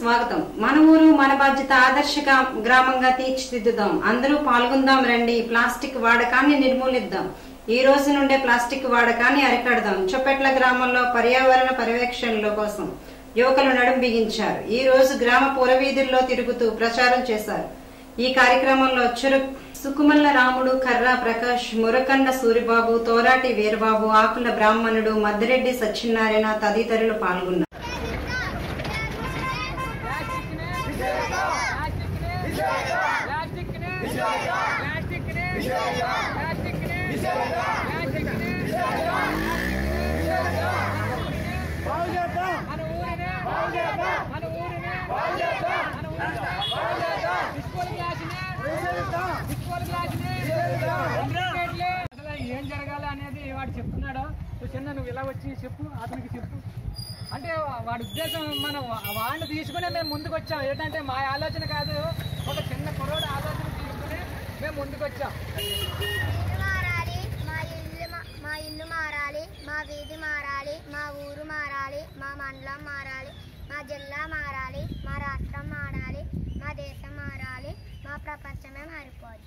స్వాగతం మన ఊరు మన బాధ్యత ఆదర్శ గా- గ్రామంగా తీర్చిదిద్దుదాం అందరూ పాల్గొందాం రండి ప్లాస్టిక్ వాడకాన్ని నిర్మూలిద్దాం ఈ రోజు నుండే ప్లాస్టిక్ వాడకాన్ని అరికడదాం చొప్పెట్ల గ్రామంలో పర్యావరణ పర్యవేక్షణలో కోసం యువకులు నడుం బిగించారు ఈ రోజు గ్రామ పురవీధుల్లో తిరుగుతూ ప్రచారం చేశారు ఈ కార్యక్రమంలో చురు సుకుమల్ల రాముడు కర్రా ప్రకాష్ మురకండ సూరిబాబు తోరాటి వీరబాబు ఆకుల బ్రాహ్మణుడు మద్దిరెడ్డి సత్యనారాయణ తదితరులు పాల్గొన్నారు మన ఊరినే మన ఊరినే మన ఊరినే డిస్కోల్ గ్లాసునే డిస్కోల్ గ్లాసునే అసలు ఏం జరగాలి అనేది వాడు చెప్తున్నాడు నువ్వు చిన్న నువ్వు ఇలా వచ్చి చెప్పు అతనికి చెప్పు అంటే వాడి ఉద్దేశం మనం వాడిని తీసుకునే మేము ముందుకు వచ్చాం ఏంటంటే మా ఆలోచన కాదు ఒక చిన్న కుర్రోడు ఆలోచన తీసుకుని మేము ముందుకు వచ్చాం ఇల్లు మారాలి మా ఇల్లు మా- మా ఇల్లు మారాలి మా వీధి మారాలి మా ఊరు మారాలి మా మండలం మారాలి మా జిల్లా మారాలి మా రాష్ట్రం మారాలి మా దేశం మారాలి మా ప్రపంచమే మారిపోవాలి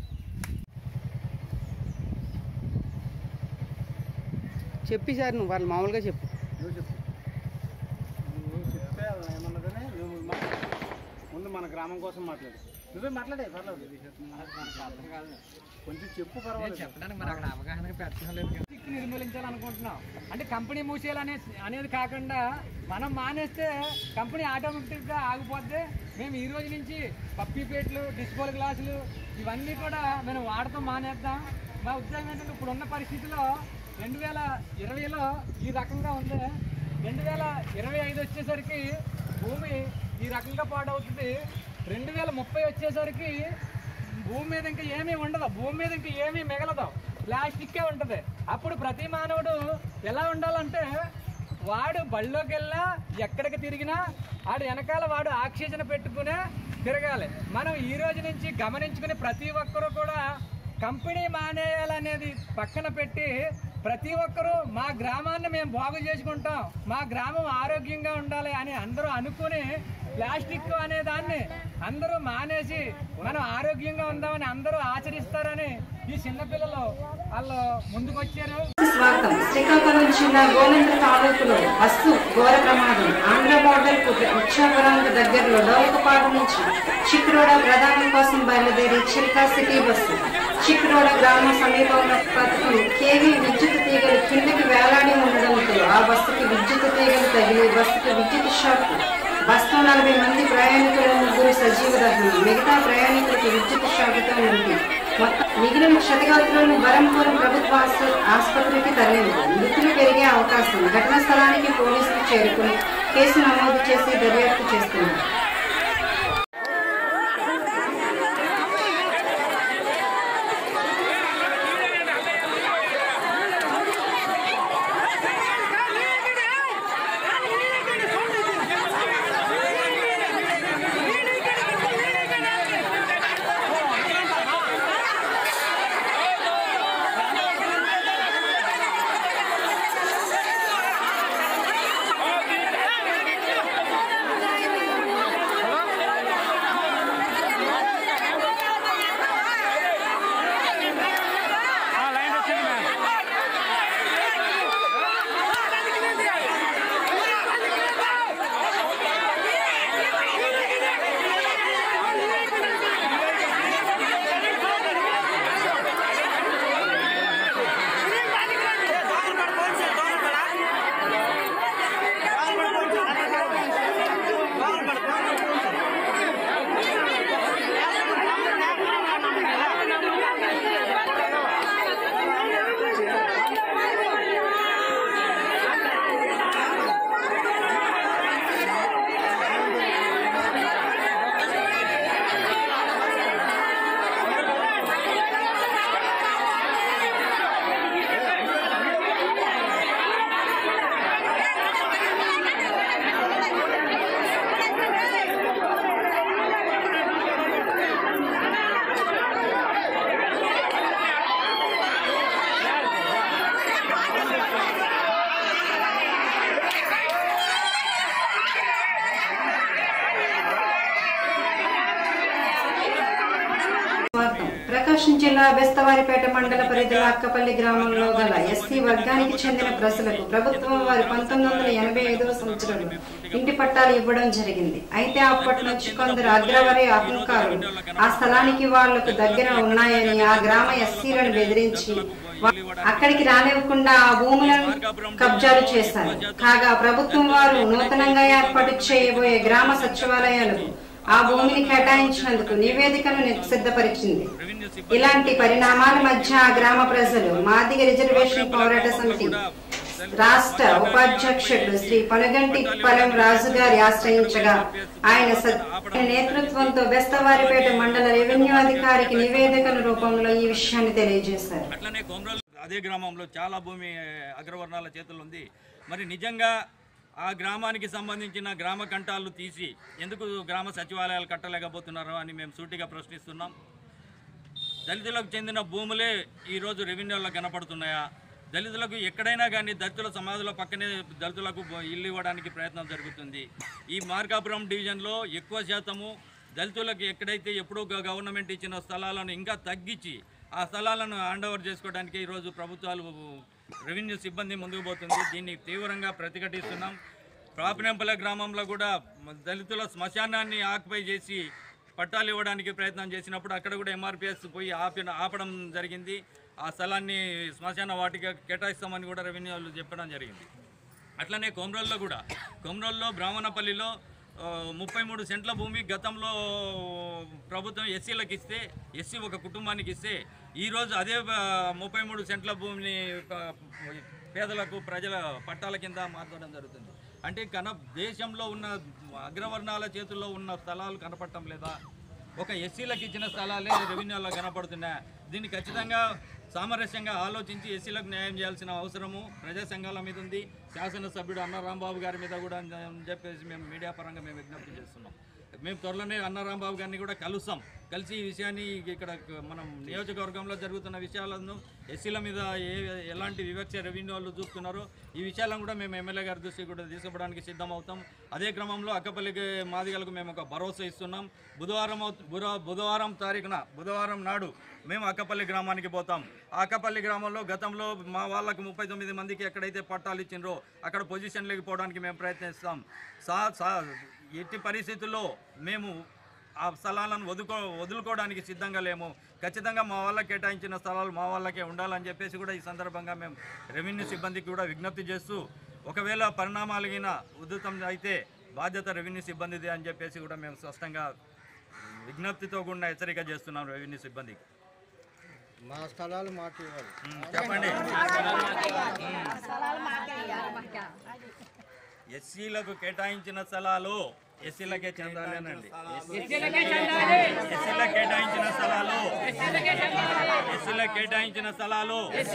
చెప్పి సార్ నువ్వు వాళ్ళు మామూలుగా చెప్పు నువ్వు చెప్పు నువ్వు చెప్తే అది ఏమన్నదని నువ్వు మా- ముందు మన గ్రామం కోసం మాట్లాడు నువ్వే మాట్లాడే పర్లేదు కొంచెం చెప్పు పర్వాలేదు చెప్పడానికి మరి అక్కడ అవగాహన పెట్టడం లేదు కదా. ప్లాస్టిక్ నిర్మూలించాలనుకుంటున్నాం అంటే కంపెనీ మూసేయాలనే అనేది కాకుండా మనం మానేస్తే కంపెనీ ఆటోమేటిక్గా ఆగిపోద్ది మేము ఈ రోజు నుంచి పప్పీ ప్లేట్లు డిస్పోల్ గ్లాసులు ఇవన్నీ కూడా మేము వాడటం మానేద్దాం మా ఉద్దేశం ఏంటంటే ఇప్పుడున్న పరిస్థితిలో రెండు వేల ఇరవైలో ఈ రకంగా ఉంది రెండు వేల ఇరవై ఐదు వచ్చేసరికి భూమి ఈ రకంగా పాడవుతుంది రెండు వేల ముప్పై వచ్చేసరికి భూమి మీద ఇంకా ఏమీ ఉండదు భూమి మీద ఇంకా ఏమీ మిగలదు ప్లాస్టిక్కే ఉంటుంది అప్పుడు ప్రతి మానవుడు ఎలా ఉండాలంటే వాడు బళ్ళోకి వెళ్ళా ఎక్కడికి తిరిగినా వాడు వెనకాల వాడు ఆక్సిజన్ పెట్టుకునే తిరగాలి మనం ఈ రోజు నుంచి గమనించుకుని ప్రతి ఒక్కరూ కూడా కంపెనీ మానేయాలనేది పక్కన పెట్టి ప్రతి ఒక్కరూ మా గ్రామాన్ని మేము బాగు చేసుకుంటాం మా గ్రామం ఆరోగ్యంగా ఉండాలి అని అందరూ అనుకుని ప్లాస్టిక్ అనే దాన్ని అందరూ మానేసి మనం ఆరోగ్యంగా ఉందామని అందరూ ఆచరిస్తారని ఈ చిన్నపిల్లలు వాళ్ళు ముందుకొచ్చారు స్వాగతం శ్రీకాకుళం జిల్లా గోనంత తాలూకులో బస్సు ఘోర ప్రమాదం ఆంధ్ర బార్డర్ కు ఇచ్చాపురానికి దగ్గరలో డౌలకపాడు నుంచి చిక్రోడ ప్రధానం కోసం బయలుదేరి చిల్కా సిటీ బస్సు చిక్రోడ గ్రామ సమీపంలో పథకం కేవీ విద్యుత్ తీగలు కిందకి వేలాడి ఉండడంతో ఆ బస్సుకి విద్యుత్ తీగలు తగిలి బస్సుకి విద్యుత్ షాక్ బస్సులో నలభై మంది ప్రయాణికులు ముగ్గురు సజీవ దహనం మిగతా ప్రయాణికులకు విద్యుత్ షాక్తో మృతి మొత్తం మిగిలిన క్షతగాత్రులను బరంపురం ప్రభుత్వ ఆస్ప- ఆసుపత్రికి తరలింది మృతులు పెరిగే అవకాశం ఘటనా స్థలానికి పోలీసులు చేరుకుని కేసు నమోదు చేసి దర్యాప్తు చేస్తున్నారు ¡Vamos! జిల్లా బెస్తవారిపేట మండల పరిధిలో అక్కపల్లి గ్రామంలో గల ఎస్సీ వర్గానికి చెందిన ప్రజలకు ప్రభుత్వం వారి పంతొమ్మిది వందల ఎనభై ఐదవ సంవత్సరంలో ఇంటి పట్టాలు ఇవ్వడం జరిగింది అయితే అప్పటి నుంచి కొందరు అగ్రవరి అహంకారులు ఆ స్థలానికి వాళ్లకు దగ్గర ఉన్నాయని ఆ గ్రామ ఎస్సీలను బెదిరించి వా- అక్కడికి రానివ్వకుండా ఆ భూములను కబ్జాలు చేశారు కాగా ప్రభుత్వం వారు నూతనంగా ఏర్పాటు చేయబోయే గ్రామ సచివాలయాలకు ఆ భూమిని కేటాయించినందుకు నివేదికను ని- సిద్ధపరిచింది ఇలాంటి పరిణామాల మధ్య ఆ గ్రామ ప్రజలు మాదిగ రిజర్వేషన్ పోరాట సమితి రాష్ట్ర ఉపాధ్యక్షుడు శ్రీ పనుగంటి పలం రాజు గారి ఆశ్రయించగా ఆయన స- నేతృత్వంతో బెస్తవారిపేట మండల రెవెన్యూ అధికారికి నివేదికల రూపంలో ఈ విషయాన్ని తెలియజేశారు అట్లనే కొమరోలు అదే గ్రామంలో చాలా భూమి అగ్రవర్ణాల చేతుల్లో ఉంది మరి నిజంగా ఆ గ్రామానికి సంబంధించిన గ్రామ కంటాలు తీసి ఎందుకు గ్రామ సచివాలయాలు కట్టలేకపోతున్నారో అని మేము సూటిగా ప్రశ్నిస్తున్నాం దళితులకు చెందిన భూములే ఈరోజు రెవెన్యూలో కనపడుతున్నాయా దళితులకు ఎక్కడైనా కానీ దళితుల సమాధుల పక్కనే దళితులకు బ- ఇల్లు ఇవ్వడానికి ప్రయత్నం జరుగుతుంది ఈ మార్కాపురం డివిజన్లో ఎక్కువ శాతము దళితులకు ఎక్కడైతే ఎప్పుడూ గ- గవర్నమెంట్ ఇచ్చిన స్థలాలను ఇంకా తగ్గించి ఆ స్థలాలను హ్యాండ్ ఓవర్ చేసుకోవడానికి ఈరోజు ప్రభుత్వాలు రెవెన్యూ సిబ్బంది ముందుకు పోతుంది దీన్ని తీవ్రంగా ప్రతిఘటిస్తున్నాం ప్రాపినంపల్లె గ్రామంలో కూడా మ- దళితుల శ్మశానాన్ని ఆక్యుపై చేసి పట్టాలు ఇవ్వడానికి ప్రయత్నం చేసినప్పుడు అక్కడ కూడా ఎంఆర్పిఎస్ పోయి ఆపిన ఆపడం జరిగింది ఆ స్థలాన్ని శ్మశాన వాటిగా కేటాయిస్తామని కూడా రెవెన్యూ వాళ్ళు చెప్పడం జరిగింది అట్లనే కొమరోల్లో కూడా కొమరోల్లో బ్రాహ్మణపల్లిలో ఆ, ముప్పై మూడు సెంట్ల భూమి గతంలో ప్రభుత్వం ఎస్సీలకు ఇస్తే ఎస్సీ ఒక కుటుంబానికి ఇస్తే ఈరోజు అదే ఆ, ముప్పై మూడు సెంట్ల భూమిని ఆ, పేదలకు ప్రజల పట్టాల కింద మార్చడం జరుగుతుంది అంటే కన దేశంలో ఉన్న అగ్రవర్ణాల చేతుల్లో ఉన్న స్థలాలు కనపడటం లేదా ఒక ఎస్సీలకు ఇచ్చిన స్థలాలే రెవెన్యూలో కనపడుతున్నాయి దీన్ని ఖచ్చితంగా సామరస్యంగా ఆలోచించి ఎస్సీలకు న్యాయం చేయాల్సిన అవసరము ప్రజా సంఘాల మీద ఉంది శాసనసభ్యుడు అన్న రాంబాబు గారి మీద కూడా అని చెప్పేసి మేము మీడియా పరంగా మేము విజ్ఞప్తి చేస్తున్నాం మేము త్వరలోనే అన్న రాంబాబు గారిని కూడా కలుస్తాం కలిసి ఈ విషయాన్ని ఇక్కడ మనం నియోజకవర్గంలో జరుగుతున్న విషయాలను ఎస్సీల మీద ఏ ఎలాంటి వివక్ష రెవెన్యూ వాళ్ళు చూపుతున్నారో ఈ విషయాలను కూడా మేము ఎమ్మెల్యే గారి దృష్టికి కూడా తీసుకుపోవడానికి సిద్ధం అవుతాం అదే క్రమంలో అక్కపల్లికి మాదిగలకు మేము ఒక భరోసా ఇస్తున్నాం బుధవారం అవు- బుధ- బుధవారం తారీఖున బుధవారం నాడు మేము అక్కపల్లి గ్రామానికి పోతాం ఆ అక్కపల్లి గ్రామంలో గతంలో మా వాళ్ళకు ముప్పై తొమ్మిది మందికి ఎక్కడైతే పట్టాలు ఇచ్చిండ్రో అక్కడ పొజిషన్లోకి పోవడానికి మేము ప్రయత్నిస్తాం సా సా ఎట్టి పరిస్థితుల్లో మేము ఆ స్థలాలను వదుకో వదులుకోవడానికి సిద్ధంగా లేము ఖచ్చితంగా మా వాళ్ళకి కేటాయించిన స్థలాలు మా వాళ్ళకే ఉండాలని చెప్పేసి కూడా ఈ సందర్భంగా మేము రెవెన్యూ సిబ్బందికి కూడా విజ్ఞప్తి చేస్తూ ఒకవేళ పరిణామాలు గిన ఉధృతం అయితే బాధ్యత రెవెన్యూ సిబ్బందిది అని చెప్పేసి కూడా మేము స్పష్టంగా విజ్ఞప్తితో కూడా హెచ్చరిక చేస్తున్నాం రెవెన్యూ సిబ్బందికి మా స్థలాలు మాకు ఇవ్వాలి ఉమ్, చెప్పండి ఎస్సీలకు కేటాయించిన స్థలాలు ఎస్సీలకే చెందాలేనండి ఎస్సీలకు కేటాయించిన స్థలాలు ఎస్సీలకు కేటాయించిన స్థలాలు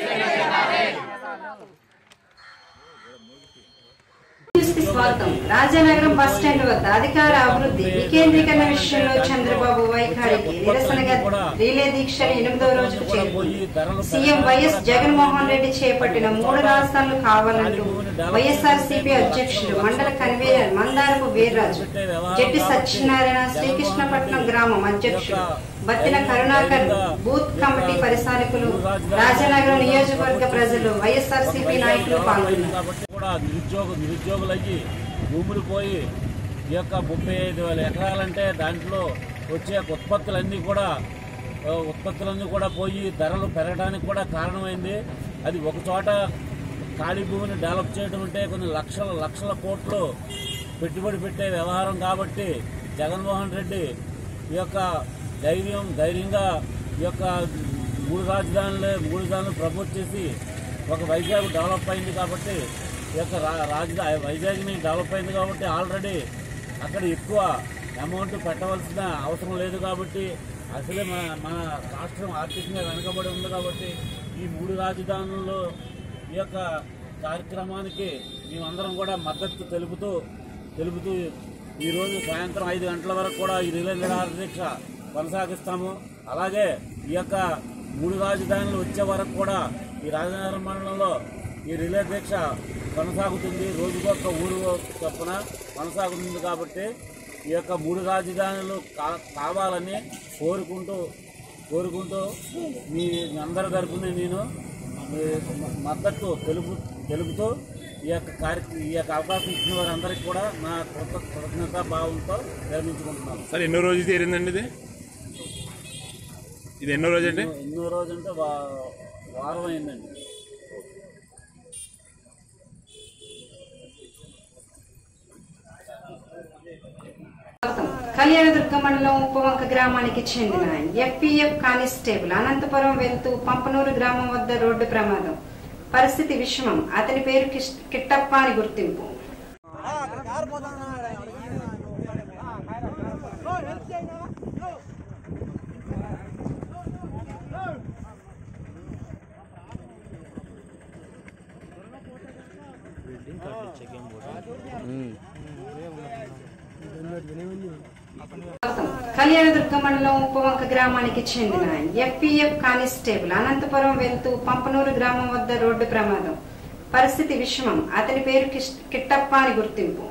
న్యూస్కి స్వాగతం రాజానగరం బస్ స్టాండ్ వద్ద అధికార అభివృద్ధి వికేంద్రీకరణ విషయంలో చంద్రబాబు వైఖరికి నిరసనగా రిలే దీక్షలు ఎనిమిదవ రోజుకు చేరుకుంది సీఎం వైఎస్ జగన్మోహన్ రెడ్డి చేపట్టిన మూడు రాజధానులు కావాలంటూ వైఎస్ఆర్ సిపి అధ్యక్షులు మండల కన్వీనర్ మందారపు వీర్రాజు జట్టి సత్యనారాయణ శ్రీకృష్ణపట్నం గ్రామం అధ్యక్షుడు బత్తిన కరుణాకర్ బూత్ కమిటీ పరిశాలకులు రాజానగరం నియోజకవర్గ ప్రజలు వైఎస్ఆర్ సిపి నాయకులు పాల్గొన్నారు కాబట్టి కూడా నిరుద్యోగ నిరుద్యోగులకి భూములు పోయి ఈ యొక్క ముప్పై ఐదు వేల ఎకరాలంటే దాంట్లో వచ్చే ఉత్పత్తులన్నీ కూడా ఆ, ఉత్పత్తులన్నీ కూడా పోయి ధరలు పెరగడానికి కూడా కారణమైంది అది ఒక చోట ఖాళీ భూమిని డెవలప్ చేయడం అంటే కొన్ని లక్షల లక్షల కోట్లు పెట్టుబడి పెట్టే వ్యవహారం కాబట్టి జగన్మోహన్ రెడ్డి ఈ యొక్క ధైర్యం ధైర్యంగా ఈ యొక్క మూడు రాజధానులు మూడు రాజధానులు ప్రపోజ్ చేసి ఒక వైజాగ్ డెవలప్ అయింది కాబట్టి ఈ యొక్క రా- రాజధాని వైజాగ్ని డెవలప్ అయింది కాబట్టి ఆల్రెడీ అక్కడ ఎక్కువ అమౌంట్ పెట్టవలసిన అవసరం లేదు కాబట్టి అసలే మన మన రాష్ట్రం ఆర్థికంగా వెనుకబడి ఉంది కాబట్టి ఈ మూడు రాజధానుల్లో ఈ యొక్క కార్యక్రమానికి మేమందరం కూడా మద్దతు తెలుపుతూ తెలుపుతూ ఈరోజు సాయంత్రం ఐదు గంటల వరకు కూడా ఈ రిలే నిరాహార దీక్ష కొనసాగిస్తాము అలాగే ఈ యొక్క మూడు రాజధానులు వచ్చే వరకు కూడా ఈ రాజనగరం మండలంలో ఈ రిలే దీక్ష కొనసాగుతుంది రోజుకొక ఊరు చొప్పున కొనసాగుతుంది కాబట్టి ఈ యొక్క మూడు రాజధానులు కా కావాలని కోరుకుంటూ కోరుకుంటూ మీ అందరి తరఫున నేను మీ మద్దతు తెలుపు తెలుపుతూ ఈ యొక్క కార్య ఈ యొక్క అవకాశం ఇచ్చిన వారందరికీ కూడా నా కృత కృతజ్ఞతా భావంతో నిర్మించుకుంటున్నాను సార్ ఎన్నో రోజు తీరిందండి ఇది ఇది ఎన్నో రోజు అండి ఎన్నో రోజు అంటే వా- వారం అయిందండి కళ్యాణదుర్గ మండలం ఉప్పవంక గ్రామానికి చెందిన ఎఫ్పిఎఫ్ కానిస్టేబుల్ అనంతపురం వెళ్తూ పంపనూరు గ్రామం వద్ద రోడ్డు ప్రమాదం పరిస్థితి విషమం అతని పేరు కిష్- కిట్టప్ప అని గుర్తింపు కళ్యాణదుర్గ మండలం ఉప్పవంక గ్రామానికి చెందిన ఎఫ్పిఎఫ్ కానిస్టేబుల్ అనంతపురం వెళ్తూ పంపనూరు గ్రామం వద్ద రోడ్డు ప్రమాదం పరిస్థితి విషమం అతని పేరు కిష్- కిట్టప్ప అని గుర్తింపు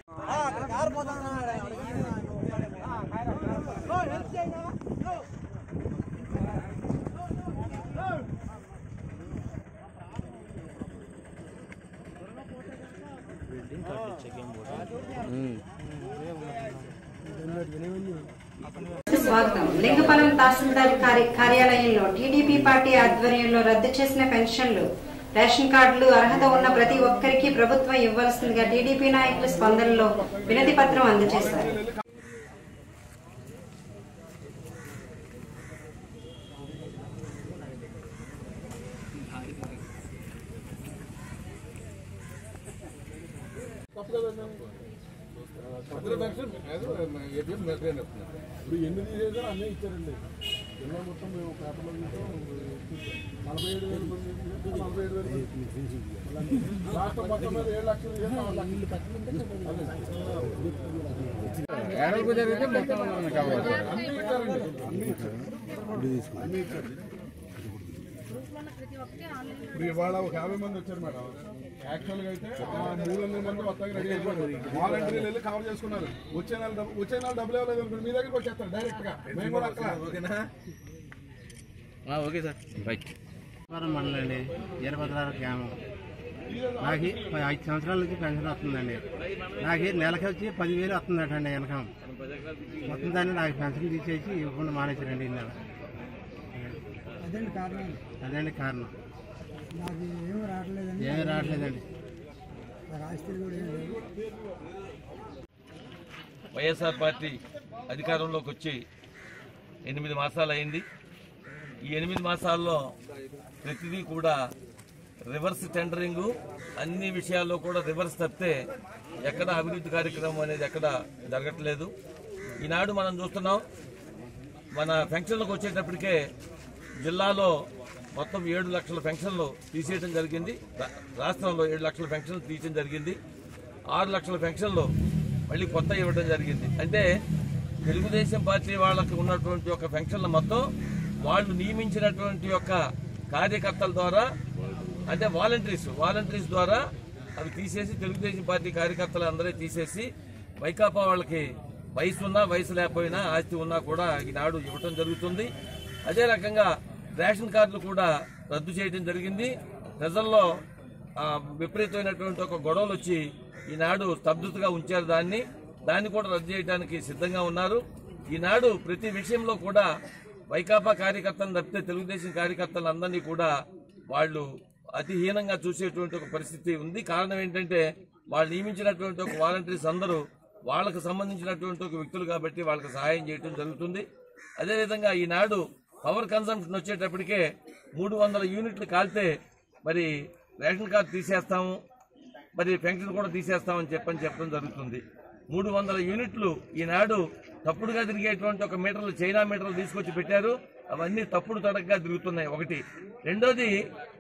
స్వాగతం లింగపాలెం తహసీల్దార్ కార్య- కార్యాలయంలో టీడీపీ పార్టీ ఆధ్వర్యంలో రద్దు చేసిన పెన్షన్లు రేషన్ కార్డులు అర్హత ఉన్న ప్రతి ఒక్కరికి ప్రభుత్వం ఇవ్వాల్సిందిగా టీడీపీ నాయకులు స్పందనలో వినతి పత్రం అందజేశారు ఇప్పుడు ఎన్ని తీసేసారో అన్నీ ఇచ్చారండి జిల్లా మొత్తం మేము పేపర్లో చూసాం నలభై ఏడు వేల మంది తీసేస్తే నలభై ఏడు వేల మంది రాష్ట్రం మొత్తం మీద ఏడు లక్షలు తీసేస్తే ఆరు లక్షలు అన్నీ ఇచ్చారండి అన్నీ ఇచ్చారు అన్నీ ఇచ్చారు ఇప్పుడు ఇవాళ ఒక యాభై మంది వచ్చారు మేడం యాక్చువల్గా అయితే ఆ మూడు వందల మంది మొత్తానికి రెడీ అయిపోయారు వాలంటీర్లు వెళ్ళి కవర్ చేసుకున్నారు వచ్చే నెల డబ్బు వచ్చే నెల డబ్బులు ఇవ్వలేదు అనుకోండి మీ దగ్గరికి వచ్చేస్తారు డైరెక్ట్ గా మేము కూడా అక్కడ ఓకే సార్ రైట్ వరం మండలండి వీరభద్రాల గ్రామం నాకు ప- ఐదు సంవత్సరాల నుంచి పెన్షన్ వస్తుందండి నాకు నెలకి వచ్చి పదివేలు వస్తుందట అండి వెనకం మొత్తం దాన్ని నాకు పెన్షన్ తీసేసి ఇవ్వకుండా మానేశారండి ఈ నెల అదండి కారణం అదండి కారణం నాకు ఏమి రావట్లేదండి ఏమీ రావట్లేదండి నాకు ఆస్తులు కూడా ఏం లేవు వైఎస్ఆర్ పార్టీ అధికారంలోకి వచ్చి ఎనిమిది మాసాలు అయింది ఈ ఎనిమిది మాసాల్లో ప్రతిదీ కూడా రివర్స్ టెండరింగ్ అన్ని విషయాల్లో కూడా రివర్స్ తప్పితే ఎక్కడ అభివృద్ధి కార్యక్రమం అనేది ఎక్కడ జరగట్లేదు ఈనాడు మనం చూస్తున్నాం మన పెన్షన్లకు వచ్చేటప్పటికే జిల్లాలో మొత్తం ఏడు లక్షల పెన్షన్లు తీసేయడం జరిగింది రా- రాష్ట్రంలో ఏడు లక్షల పెన్షన్లు తీయడం జరిగింది ఆరు లక్షల పెన్షన్లు మళ్ళీ కొత్త ఇవ్వడం జరిగింది అంటే తెలుగుదేశం పార్టీ వాళ్ళకి ఉన్నటువంటి ఒక పెన్షన్ల మొత్తం వాళ్ళు నియమించినటువంటి యొక్క కార్యకర్తల ద్వారా అంటే వాలంటీర్స్ వాలంటీర్స్ ద్వారా అవి తీసేసి తెలుగుదేశం పార్టీ కార్యకర్తలు అందరూ తీసేసి వైకాపా వాళ్ళకి వయసు ఉన్నా వయసు లేకపోయినా ఆస్తి ఉన్నా కూడా ఈనాడు ఇవ్వటం జరుగుతుంది అదే రకంగా రేషన్ కార్డులు కూడా రద్దు చేయడం జరిగింది ప్రజల్లో ఆ, విపరీతమైనటువంటి ఒక గొడవలు వచ్చి ఈనాడు స్తబ్దతగా ఉంచారు దాన్ని దాన్ని కూడా రద్దు చేయడానికి సిద్ధంగా ఉన్నారు ఈనాడు ప్రతి విషయంలో కూడా వైకాపా కార్యకర్తలను తప్పితే తెలుగుదేశం కార్యకర్తలందరినీ కూడా వాళ్ళు అతి హీనంగా చూసేటువంటి ఒక పరిస్థితి ఉంది కారణం ఏంటంటే వాళ్ళు నియమించినటువంటి ఒక వాలంటీర్స్ అందరూ వాళ్ళకు సంబంధించినటువంటి ఒక వ్యక్తులు కాబట్టి వాళ్ళకి సహాయం చేయడం జరుగుతుంది అదేవిధంగా ఈనాడు పవర్ కన్సంప్షన్ వచ్చేటప్పటికే మూడు వందల యూనిట్లు కాలితే మరి రేషన్ కార్డు తీసేస్తాము మరి పెన్షన్ కూడా తీసేస్తామని చెప్పని చెప్పడం జరుగుతుంది మూడు వందల యూనిట్లు ఈనాడు తప్పుడుగా తిరిగేటువంటి ఒక మీటర్లు చైనా మీటర్లు తీసుకొచ్చి పెట్టారు అవన్నీ తప్పుడు తడకగా తిరుగుతున్నాయి ఒకటి రెండోది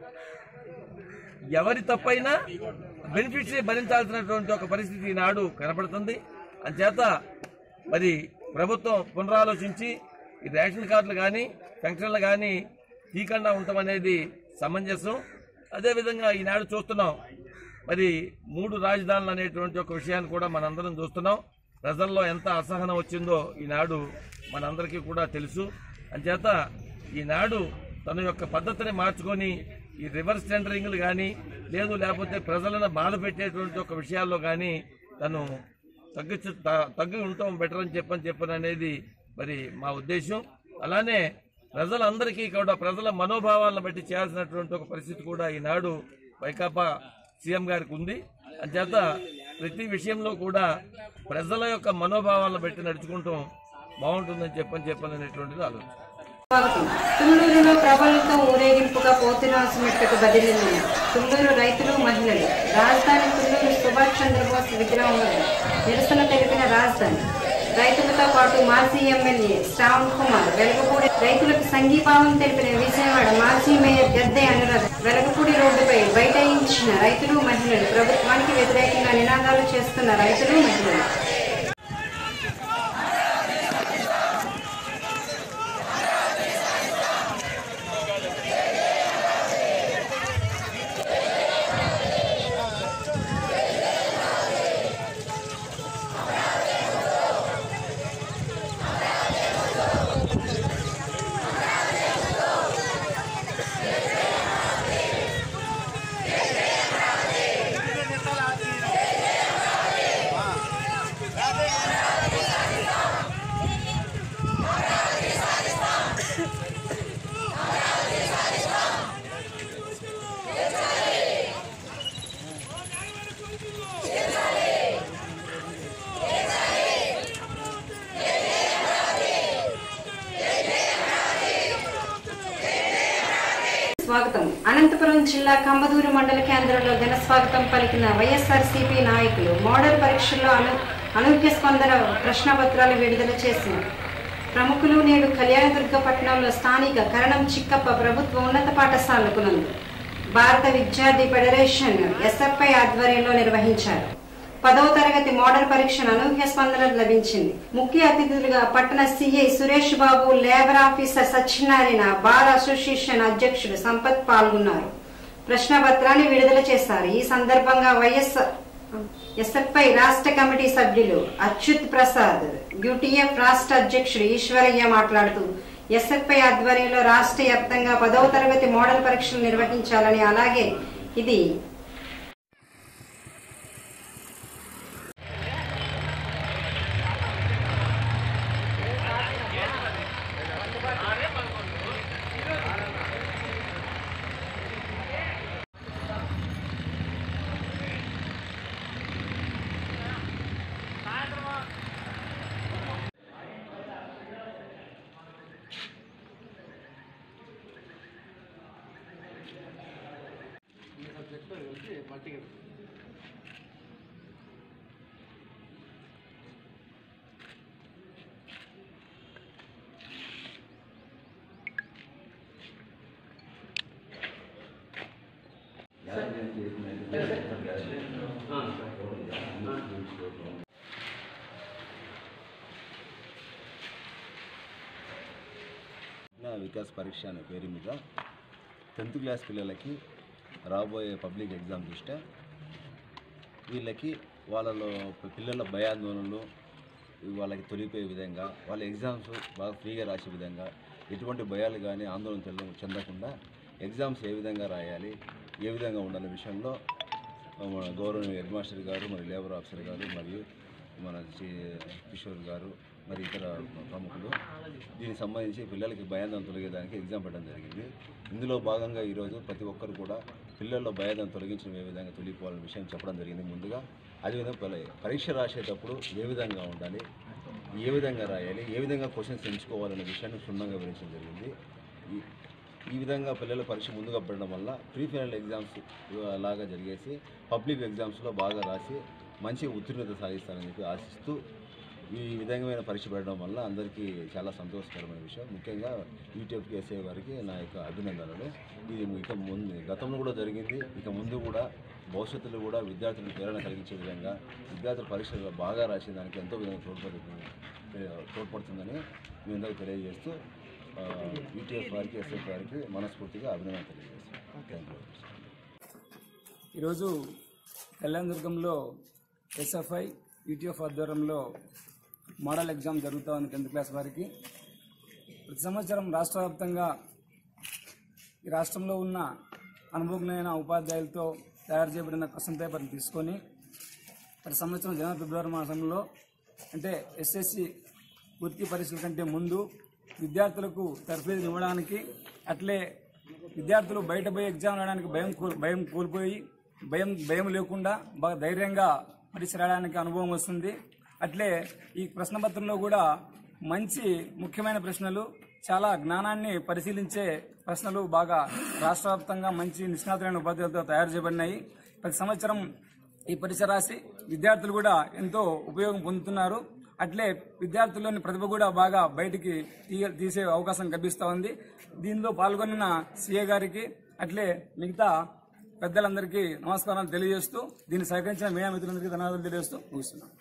ఎవరి తప్పైనా బెనిఫిట్స్ భరించాల్సినటువంటి ఒక పరిస్థితి ఈనాడు కనపడుతుంది అంచేత మరి ప్రభుత్వం పునరాలోచించి ఈ రేషన్ కార్డులు కానీ పెన్షన్లు కానీ తీయకుండా ఉండటం అనేది సమంజసం అదేవిధంగా ఈనాడు చూస్తున్నాం మరి మూడు రాజధానులు అనేటువంటి ఒక విషయాన్ని కూడా మనందరం చూస్తున్నాం ప్రజల్లో ఎంత అసహనం వచ్చిందో ఈనాడు మనందరికీ కూడా తెలుసు అంచేత ఈనాడు తన యొక్క పద్ధతిని మార్చుకొని ఈ రివర్స్ టెండరింగ్లు కానీ లేదు లేకపోతే ప్రజలను బాధ పెట్టేటువంటి ఒక విషయాల్లో కానీ తను తగ్గించు త- తగ్గి ఉండటం బెటర్ అని చెప్పని చెప్పని అనేది మరి మా ఉద్దేశం అలానే ప్రజలందరికీ కూడా ప్రజల మనోభావాలను బట్టి చేయాల్సినటువంటి ఒక పరిస్థితి కూడా ఈనాడు వైకాపా సీఎం గారికి ఉంది అంచేత ప్రతి విషయంలో కూడా ప్రజల యొక్క మనోభావాలను బట్టి నడుచుకుంటాం బాగుంటుందని చెప్పని చెప్పని అనేటువంటిది ఆలోచన స్వాగతం తుళ్ళూరులో ప్రబలంతో ఊరేగింపుగా పోతిరాసు మెట్టకు బదిలీలు తుళ్ళూరు రైతులు మహిళలు రాజధాని తుళ్ళూరు సుభాష్ చంద్రబోస్ విగ్రహం వద్ద నిరసన తెలిపిన రాజధాని రైతులతో పాటు మాజీ ఎమ్మెల్యే శ్రావణ్ కుమార్ వెలగపూడి రైతులకు సంఘీభావం తెలిపిన విజయవాడ మాజీ మేయర్ గద్దె అనురాధ వెలగపూడి రోడ్డుపై బైఠాయించిన రైతులు మహిళలు ప్రభుత్వానికి వ్యతిరేకంగా నినాదాలు చేస్తున్న రైతులు మహిళలు స్వాగతం అనంతపురం జిల్లా కంబదూరు మండల కేంద్రంలో ఘన స్వాగతం పలికిన వైఎస్ఆర్సీపీ నాయకులు మోడల్ పరీక్షల్లో అను అనూహ్య స్పందన ప్రశ్నపత్రాలు విడుదల చేసిన ప్రముఖులు నేడు కళ్యాణదుర్గ పట్టణంలో స్థానిక కరణం చిక్కప్ప ప్రభుత్వ ఉన్నత పాఠశాలకు నందు భారత విద్యార్థి ఫెడరేషన్ ఎస్ఎఫ్ఐ ఆధ్వర్యంలో నిర్వహించారు పదవ తరగతి మోడల్ పరీక్షను అనూహ్య స్పందన లభించింది ముఖ్య అతిథులుగా పట్టణ CI Suresh Babu labour officer Satyanarayana bar association అధ్యక్షుడు సంపత్ పాల్గొన్నారు ప్రశ్న పత్రాన్ని విడుదల చేశారు ఈ సందర్భంగా వైఎస్ఆర్ ఎస్ఎఫ్ఐ రాష్ట్ర కమిటీ సభ్యులు అచ్యుత్ ప్రసాద్ యూటీఎఫ్ రాష్ట్ర అధ్యక్షుడు ఈశ్వరయ్య మాట్లాడుతూ ఎస్ఎఫ్ఐ ఆధ్వర్యంలో రాష్ట్ర వ్యాప్తంగా పదవ తరగతి మోడల్ పరీక్షలు నిర్వహించాలని అలాగే ఇది నా వికాస్ పరీక్ష అనే పేరు మీద టెన్త్ క్లాస్ పిల్లలకి రాబోయే పబ్లిక్ ఎగ్జామ్ దృష్ట్యా వీళ్ళకి వాళ్ళలో పిల్లల భయాందోళనలు వాళ్ళకి తొలిపోయే విధంగా వాళ్ళ ఎగ్జామ్స్ బాగా ఫ్రీగా రాసే విధంగా ఎటువంటి భయాలు కానీ ఆందోళన చెంద చెందకుండా ఎగ్జామ్స్ ఏ విధంగా రాయాలి ఏ విధంగా ఉండాలి విషయంలో మన గౌరవ హెడ్ మాస్టర్ గారు మరి లేబర్ ఆఫీసర్ గారు మరియు మన శ్రీ కిషోర్ గారు మరి ఇతర ప్రముఖులు దీనికి సంబంధించి పిల్లలకి భయాందోళన తొలగేదానికి ఎగ్జామ్ పెట్టడం జరిగింది ఇందులో భాగంగా ఈరోజు ప్రతి ఒక్కరు కూడా పిల్లల్లో భయాందోళన తొలగించిన ఏ విధంగా తొలగిపోవాలనే విషయం చెప్పడం జరిగింది ముందుగా అదేవిధంగా పల- పరీక్ష రాసేటప్పుడు ఏ విధంగా ఉండాలి ఏ విధంగా రాయాలి ఏ విధంగా క్వశ్చన్స్ ఎంచుకోవాలనే విషయాన్ని క్షుణ్ణంగా వివరించడం జరిగింది ఈ ఈ విధంగా పిల్లలు పరీక్ష ముందుగా పెట్టడం వల్ల ప్రీ ఫైనల్ ఎగ్జామ్స్ లాగా జరిగేసి పబ్లిక్ ఎగ్జామ్స్లో బాగా రాసి మంచి ఉత్తీర్ణత సాధిస్తారని చెప్పి ఆశిస్తూ ఈ విధమైన పరీక్ష పెట్టడం వల్ల అందరికీ చాలా సంతోషకరమైన విషయం ముఖ్యంగా యూట్యూబ్ ఎస్ఏ వారికి నా యొక్క అభినందనలు ఇది ఇక ముందు గతంలో కూడా జరిగింది ఇక ముందు కూడా భవిష్యత్తులో కూడా విద్యార్థులకు ప్రేరణ కలిగించే విధంగా విద్యార్థుల పరీక్షలు బాగా రాసేదానికి ఎంతో విధంగా తోడ్పడుతుంది తోడ్పడుతుందని మీ అందరికీ తెలియజేస్తూ యూటీఎఫ్ వారికి ఎస్ఎఫ్ వారికి మనస్ఫూర్తిగా అభినందన తెలియజేస్తాను థ్యాంక్ యూ ఈరోజు కళ్యాణదుర్గంలో ఎస్ఎఫ్ఐ యూటీఎఫ్ ఆధ్వర్యంలో మోడల్ ఎగ్జామ్ జరుగుతూ ఉంది టెన్త్ క్లాస్ వారికి ప్రతి సంవత్సరం రాష్ట్ర వ్యాప్తంగా ఈ రాష్ట్రంలో ఉన్న అనుభవజ్ఞైన ఉపాధ్యాయులతో తయారు చేయబడిన క్వశ్చన్ పేపర్ని తీసుకొని ప్రతి సంవత్సరం జనవరి ఫిబ్రవరి మాసంలో అంటే ఎస్ఎస్సి పూర్తి పరీక్షల కంటే ముందు విద్యార్థులకు తర్ఫీదులు ఇవ్వడానికి అట్లే విద్యార్థులు బయట పోయి ఎగ్జామ్ రాయడానికి భయం కో- భయం కోల్పోయి భయం భయం లేకుండా బాగా ధైర్యంగా పరీక్ష రాయడానికి అనుభవం వస్తుంది అట్లే ఈ ప్రశ్నపత్రంలో కూడా మంచి ముఖ్యమైన ప్రశ్నలు చాలా జ్ఞానాన్ని పరిశీలించే ప్రశ్నలు బాగా రాష్ట్ర వ్యాప్తంగా మంచి నిష్ణాతులైన ఉపాధ్యాయులతో తయారు చేయబడినాయి ప్రతి సంవత్సరం ఈ పరీక్ష రాసి విద్యార్థులు కూడా ఎంతో ఉపయోగం పొందుతున్నారు అట్లే విద్యార్థుల్లోని ప్రతిభ కూడా బాగా బయటికి తీయ- తీసే అవకాశం కల్పిస్తూ ఉంది దీనిలో పాల్గొన్న సీఏ గారికి అట్లే మిగతా పెద్దలందరికీ నమస్కారాలు తెలియజేస్తూ దీన్ని సహకరించిన మీడియా మిత్రులందరికీ ధన్యవాదాలు తెలియజేస్తూ ముగిస్తున్నాను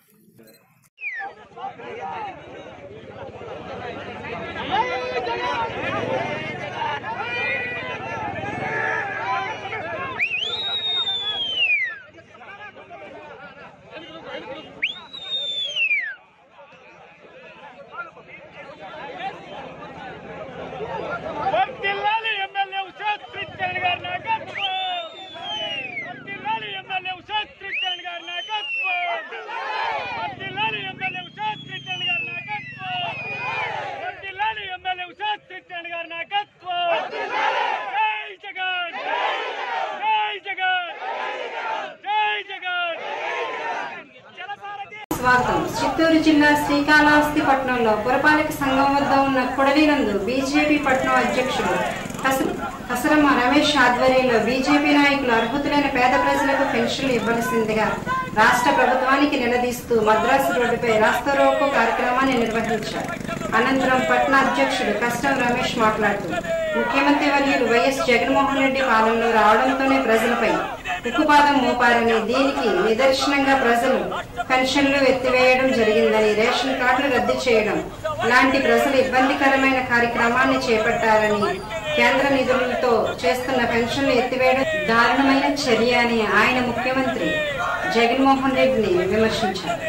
వర్ధిల్లాలి ఎమ్మెల్యే ఉషాద్ శ్రీచరణ్ గారి నాయకత్వం వర్ధిల్లాలి ఎమ్మెల్యే ఉషాద్ శ్రీచరణ్ గారి నాయకత్వం వర్ధిల్లాలి ఎమ్మెల్యే ఉషాద్ శ్రీచరణ్ గారి నాయకత్వం వర్ధిల్లాలి ఎమ్మెల్యే ఉషాద్ శ్రీచరణ్ గారి నాయకత్వం జై జగన్ జై జగన్ జై జగన్ జలసారథి స్వాగతం చిత్తూరు జిల్లా శ్రీకాళహస్తి పట్టణంలో పురపాలక సంఘం వద్ద ఉన్న కొడలినందు బీజేపీ పట్టణం అధ్యక్షుడు కస- కసరమ్మ రమేష్ ఆధ్వర్యంలో బీజేపీ నాయకులు అర్హుతులైన పేద ప్రజలకు పెన్షన్లు ఇవ్వవలసిందిగా రాష్ట్ర ప్రభుత్వానికి నిలదీస్తూ మద్రాసు రోడ్డుపై రాస్తారోకో కార్యక్రమాన్ని నిర్వహించారు అనంతరం పట్టణ అధ్యక్షుడు కష్టం రమేష్ మాట్లాడుతూ ముఖ్యమంత్రి వర్యులు వైఎస్ జగన్మోహన్ రెడ్డి పాలనలో రావడంతోనే ప్రజలపై ఉక్కుపాదం మోపారని దీనికి నిదర్శనంగా ప్రజలు పెన్షన్లు ఎత్తివేయడం జరిగిందని రేషన్ కార్డులు రద్దు చేయడం లాంటి ప్రజలు ఇబ్బందికరమైన కార్యక్రమాన్ని చేపట్టారని కేంద్ర నిధులతో చేస్తున్న పెన్షన్లు ఎత్తివేయడం దారుణమైన చర్య అని ఆయన ముఖ్యమంత్రి జగన్మోహన్ రెడ్డిని విమర్శించారు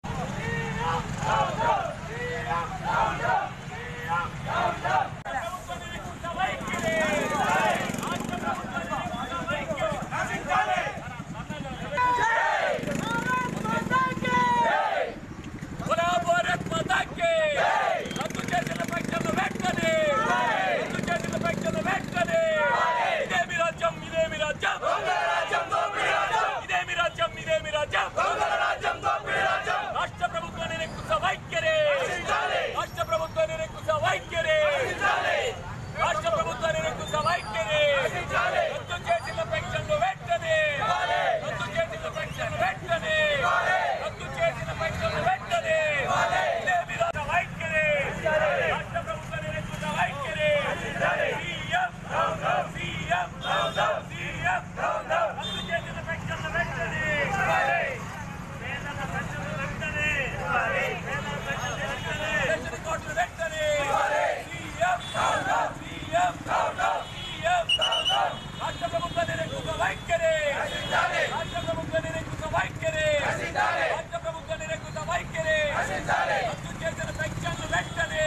బోలో భారత్ మాతా కి రద్దు చేసిన పెన్షన్లు వెంటనే రద్దు చేసిన పెన్షన్లు వెంటనే ఇదే మీ రాజ్యం ఇదే మీ రాజ్యం ఇదే మీ రాజ్యం ఇదే మీ రాజ్యం రాష్ట్ర ప్రభుత్వాన్ని నిరంకుశ వైఖరి రాష్ట్ర ప్రభుత్వాన్ని నిరంకుశ వైఖరి రాష్ట్ర ప్రభుత్వాన్ని నిరంకుశ వైఖరి రద్దు చేసిన పెన్షన్లు వెంటనే రద్దు చేసిన పెన్షన్లు వెంటనే రద్దు చేసిన పెన్షన్లు వెంటనే ఇదే మీ రాష్ట్ర వైఖరి రాష్ట్ర ప్రభుత్వాన్ని నిరంకుశ వైఖరి సీఎం సీఎం సీఎం రద్దు చేసిన పెన్షన్లు వెంటనే పేదల పెన్షన్లు వెంటనే పేదల పెన్షన్లు వెంటనే పెన్షన్ కోట్లు వెంటనే సీఎం సీఎం సీఎం రాష్ట్ర ప్రభుత్వ నిరంకుశ వైఖరి రాష్ట్ర ప్రభుత్వ నిరంకుశ వైఖరి రాష్ట్ర ప్రభుత్వ నిరంకుశ వైఖరి రద్దు చేసిన పెన్షన్లు వెంటనే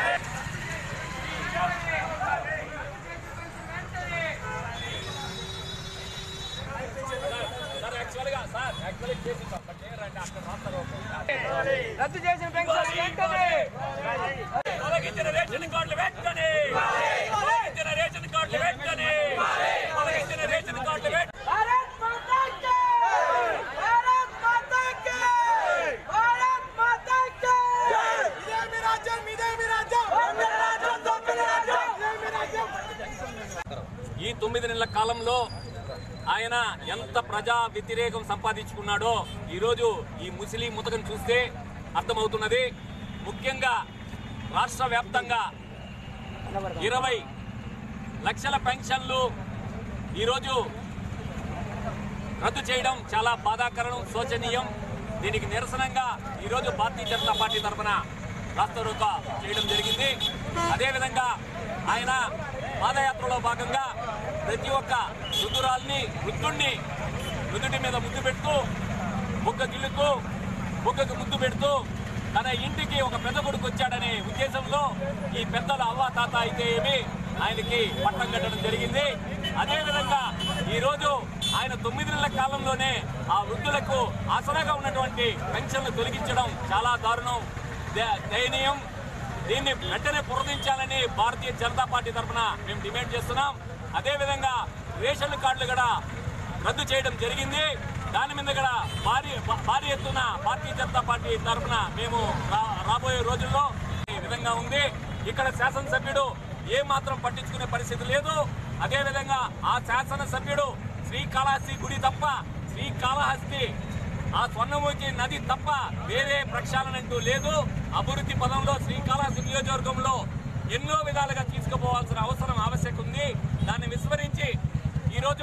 సార్ యాక్చువల్గా సార్ యాక్చువల్గా చేసిందాం బట్ ఏరండి అక్కడ రాస్తారు రద్దు చేసిన పెన్షన్ వెంటనే తొలగించిన రేషన్ కార్డులు వెంటనే తొలగించిన రేషన్ కార్డులు వెంటనే తొలగించిన రేషన్ కార్డులు వెంటనే ఈ తొమ్మిది నెలల కాలంలో ఆయన ఎంత ప్రజా వ్యతిరేకం సంపాదించుకున్నాడో ఈరోజు ఈ ముస్లిం ముతకం చూస్తే అర్థమవుతున్నది ముఖ్యంగా రాష్ట్ర వ్యాప్తంగా ఇరవై లక్షల పెన్షన్లు ఈరోజు రద్దు చేయడం చాలా బాధాకరం శోచనీయం దీనికి నిరసనంగా ఈరోజు భారతీయ జనతా పార్టీ తరఫున రాస్తారోక చేయడం జరిగింది అదేవిధంగా ఆయన పాదయాత్రలో భాగంగా ప్రతి ఒక్క వృద్ధురాల్ని వృద్ధుణ్ణి నుదుటి మీద ముద్దు పెడుతూ బుగ్గ గిల్లుతూ బుగ్గకు ముద్దు పెడుతూ తన ఇంటికి ఒక పెద్ద కొడుకు వచ్చాడనే ఉద్దేశంలో ఈ పెద్దల అవ్వ తాత అయితే ఏమి ఆయనకి పట్టం కట్టడం జరిగింది అదేవిధంగా ఈరోజు ఆయన తొమ్మిది నెలల కాలంలోనే ఆ వృద్ధులకు ఆసరాగా ఉన్నటువంటి పెన్షన్లు తొలగించడం చాలా దారుణం ద- దయనీయం దీన్ని వెంటనే పురదించాలని భారతీయ జనతా పార్టీ తరఫున మేము డిమాండ్ చేస్తున్నాం అదేవిధంగా రేషన్ కార్డులు కూడా రద్దు చేయడం జరిగింది దాని మీద కూడా భారీ భారీ ఎత్తున భారతీయ జనతా పార్టీ తరఫున మేము రా- రాబోయే రోజుల్లో ఈ విధంగా ఉంది ఇక్కడ శాసనసభ్యుడు ఏ మాత్రం పట్టించుకునే పరిస్థితి లేదు అదేవిధంగా ఆ శాసనసభ్యుడు శ్రీకాళహస్తి గుడి తప్ప శ్రీకాళహస్తి ఆ స్వర్ణముఖి నది తప్ప వేరే ప్రక్షాళన అంటూ లేదు అభివృద్ధి పదంలో శ్రీకాళహస్తి నియోజకవర్గంలో ఎన్నో విధాలుగా తీసుకుపోవాల్సిన అవసరం ఆవశ్యకత ఉంది దాన్ని విస్మరించి ఈరోజు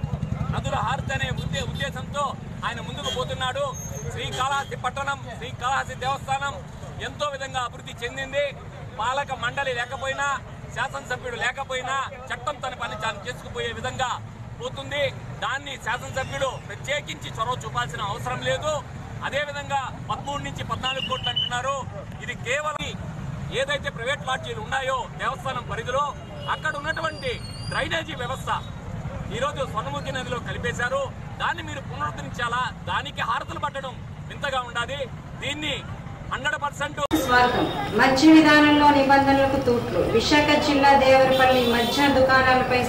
నదుల హారతి అనే ఉద్దే ఉద్దేశంతో ఆయన ముందుకు పోతున్నాడు శ్రీకాళహస్తి పట్టణం శ్రీకాళహస్తి దేవస్థానం ఎంతో విధంగా అభివృద్ధి చెందింది పాలక మండలి లేకపోయినా శాసనసభ్యుడు లేకపోయినా చట్టం తన పని తాను చేసుకుపోయే విధంగా పోతుంది దాన్ని శాసనసభ్యుడు ప్రత్యేకించి చొరవ చూపాల్సిన అవసరం లేదు అదేవిధంగా పదమూడు నుంచి పద్నాలుగు కోట్లు అంటున్నారు ఇది కేవలం ఏదైతే ప్రైవేట్ లాడ్జీలు ఉన్నాయో దేవస్థానం పరిధిలో అక్కడ ఉన్నటువంటి డ్రైనేజీ వ్యవస్థ ఈరోజు స్వర్ణముఖి నదిలో కలిపేశారు దాన్ని మీరు పునరుద్ధరించాలా దానికి హారతలు పట్టడం వింతగా ఉండాలి దీన్ని హండ్రెడ్ పర్సెంట్ స్వాగతం మద్య విధానంలో నిబంధనలకు తూట్లు విశాఖ జిల్లా దేవరపల్లి మద్య దుకాణాలపై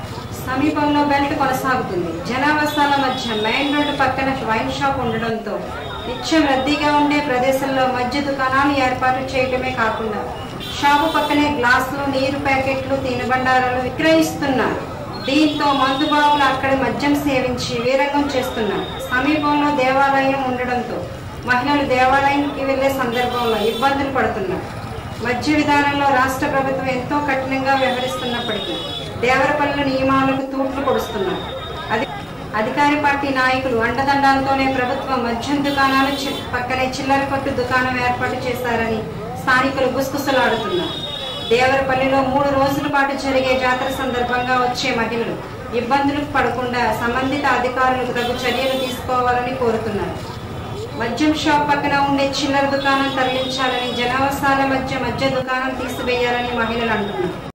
సమీపంలో బెల్ట్ కొనసాగుతుంది జనావాసాల మధ్య మెయిన్ రోడ్డు పక్కన వైన్ షాప్ ఉండడంతో నిత్యం రద్దీగా ఉండే ప్రదేశంలో మద్య దుకాణాలు ఏర్పాటు చేయడమే కాకుండా షాపు పక్కనే గ్లాసులు నీరు ప్యాకెట్లు తినుబండారాలు విక్రయిస్తున్నారు దీంతో మందుబాబులు అక్కడ మద్యం సేవించి వీరంగం చేస్తున్నారు సమీపంలో దేవాలయం ఉండడంతో మహిళలు దేవాలయానికి వెళ్లే సందర్భంలో ఇబ్బందులు పడుతున్నారు మద్య విధానంలో రాష్ట్ర ప్రభుత్వం ఎంతో కఠినంగా వ్యవహరిస్తున్నప్పటికీ దేవరపల్లి నియమాలకు తూట్లు పొడుస్తున్నారు అది అధికార పార్టీ నాయకులు అండదండాలతోనే ప్రభుత్వం మద్యం దుకాణాలు చి- పక్కనే చిల్లర కొట్టు దుకాణం ఏర్పాటు చేశారని స్థానికులు గుసగుసలాడుతున్నారు దేవరపల్లిలో మూడు రోజుల పాటు జరిగే జాతర సందర్భంగా వచ్చే మహిళలు ఇబ్బందులకు పడకుండా సంబంధిత అధికారులకు తగు చర్యలు తీసుకోవాలని కోరుతున్నారు మద్యం షాప్ పక్కన ఉండే చిల్లర దుకాణం తరలించాలని జనావసాల మధ్య మద్య దుకాణం తీసివేయాలని మహిళలు అంటున్నారు